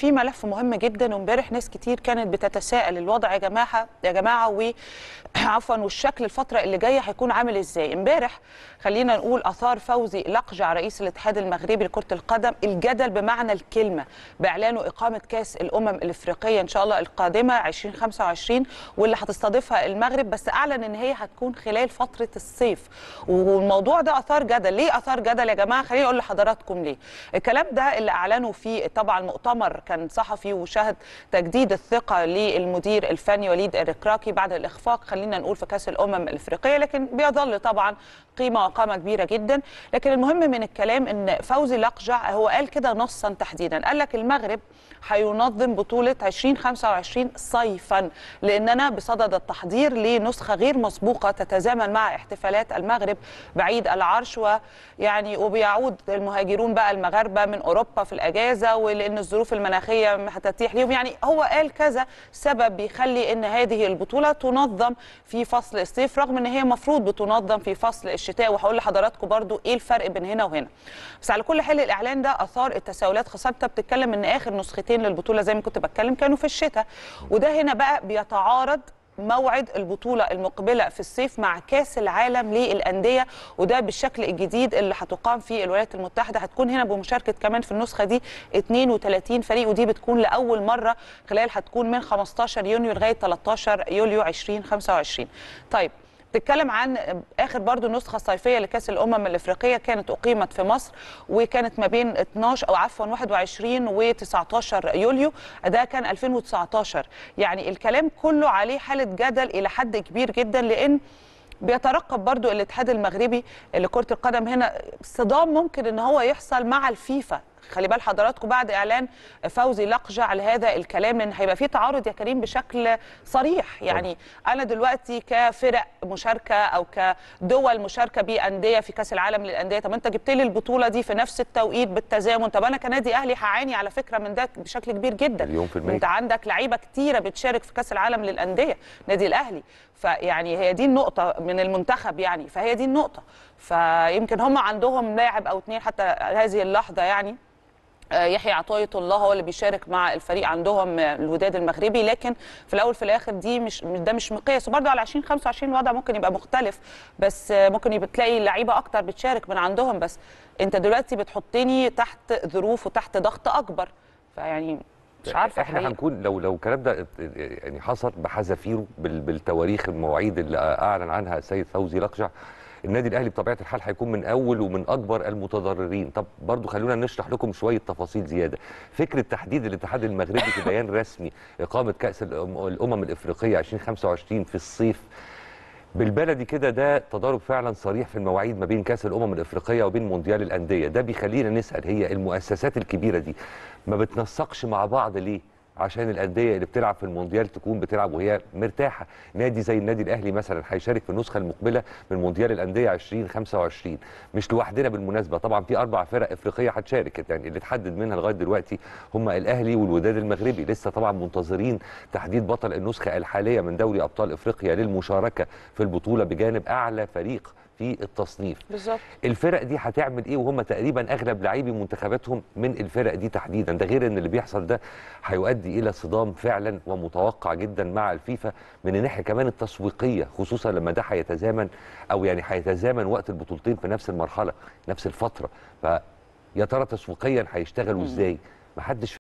في ملف مهم جدا وامبارح ناس كتير كانت بتتساءل الوضع يا جماعه يا جماعه و عفوا والشكل الفتره اللي جايه هيكون عامل ازاي امبارح خلينا نقول اثار فوزي لقجع رئيس الاتحاد المغربي لكره القدم الجدل بمعنى الكلمه باعلانه اقامه كاس الامم الافريقيه ان شاء الله القادمه 2025 واللي هتستضيفها المغرب بس اعلن ان هي هتكون خلال فتره الصيف والموضوع ده اثار جدل ليه اثار جدل يا جماعه خليني اقول لحضراتكم ليه الكلام ده اللي اعلنوا فيه طبعا مؤتمر كان صحفي وشهد تجديد الثقه للمدير الفني وليد الركراكي بعد الاخفاق خلينا نقول في كاس الامم الافريقيه لكن بيظل طبعا قيمه وقامه كبيره جدا لكن المهم من الكلام ان فوزي لقجع هو قال كده نصا تحديدا قال لك المغرب هينظم بطوله 2025 صيفا لاننا بصدد التحضير لنسخه غير مسبوقه تتزامن مع احتفالات المغرب بعيد العرش ويعني وبيعود المهاجرون بقى المغاربه من اوروبا في الاجازه ولان الظروف المناخيه هتتيح ليهم يعني هو قال كذا سبب بيخلي ان هذه البطوله تنظم في فصل الصيف رغم ان هي مفروض بتنظم في فصل الشتاء وهقول لحضراتكم برضو ايه الفرق بين هنا وهنا بس على كل حال الاعلان ده اثار التساؤلات خاصه انت بتتكلم ان اخر نسختين للبطوله زي ما كنت بتكلم كانوا في الشتاء وده هنا بقى بيتعارض موعد البطولة المقبلة في الصيف مع كاس العالم للأندية وده بالشكل الجديد اللي هتقام في الولايات المتحدة هتكون هنا بمشاركة كمان في النسخة دي 32 فريق ودي بتكون لأول مرة خلال هتكون من 15 يونيو لغاية 13 يوليو 2025 طيب تتكلم عن اخر برضو نسخه صيفيه لكاس الامم الافريقيه كانت اقيمت في مصر وكانت ما بين 12 او عفوا 21 و19 يوليو ده كان 2019 يعني الكلام كله عليه حاله جدل الى حد كبير جدا لان بيترقب برضو الاتحاد المغربي لكره القدم هنا صدام ممكن ان هو يحصل مع الفيفا خلي بال حضراتكم بعد اعلان فوزي لقجع لهذا الكلام لان هيبقى في تعارض يا كريم بشكل صريح يعني انا دلوقتي كفرق مشاركه او كدول مشاركه بانديه في كاس العالم للانديه طب انت جبت لي البطوله دي في نفس التوقيت بالتزامن طب انا كنادي اهلي هعاني على فكره من ده بشكل كبير جدا مليون في المية. انت عندك لعيبه كتيره بتشارك في كاس العالم للانديه نادي الاهلي فيعني هي دي النقطه من المنتخب يعني فهي دي النقطه فيمكن هم عندهم لاعب او اثنين حتى هذه اللحظه يعني يحيى عطية الله هو اللي بيشارك مع الفريق عندهم الوداد المغربي لكن في الاول في الاخر دي مش ده مش مقياس وبرده على 2025 الوضع ممكن يبقى مختلف بس ممكن يبقى تلاقي لعيبه اكتر بتشارك من عندهم بس انت دلوقتي بتحطني تحت ظروف وتحت ضغط اكبر فيعني مش عارفه احنا هنكون لو لو الكلام ده يعني حصل بحذافيره بالتواريخ المواعيد اللي اعلن عنها السيد فوزي لقجع النادي الاهلي بطبيعه الحال هيكون من اول ومن اكبر المتضررين طب برضو خلونا نشرح لكم شويه تفاصيل زياده فكره تحديد الاتحاد المغربي في بيان رسمي اقامه كاس الامم الافريقيه 2025 في الصيف بالبلدي كده ده تضارب فعلا صريح في المواعيد ما بين كاس الامم الافريقيه وبين مونديال الانديه ده بيخلينا نسال هي المؤسسات الكبيره دي ما بتنسقش مع بعض ليه عشان الانديه اللي بتلعب في المونديال تكون بتلعب وهي مرتاحه نادي زي النادي الاهلي مثلا هيشارك في النسخه المقبله من مونديال الانديه 2025 مش لوحدنا بالمناسبه طبعا في اربع فرق افريقيه هتشارك يعني اللي اتحدد منها لغايه دلوقتي هم الاهلي والوداد المغربي لسه طبعا منتظرين تحديد بطل النسخه الحاليه من دوري ابطال افريقيا للمشاركه في البطوله بجانب اعلى فريق في التصنيف بالظبط الفرق دي هتعمل ايه وهم تقريبا اغلب لاعبي منتخباتهم من الفرق دي تحديدا ده غير ان اللي بيحصل ده هيؤدي الى صدام فعلا ومتوقع جدا مع الفيفا من الناحيه كمان التسويقيه خصوصا لما ده هيتزامن او يعني هيتزامن وقت البطولتين في نفس المرحله نفس الفتره فيا ترى تسويقيا هيشتغلوا ازاي محدش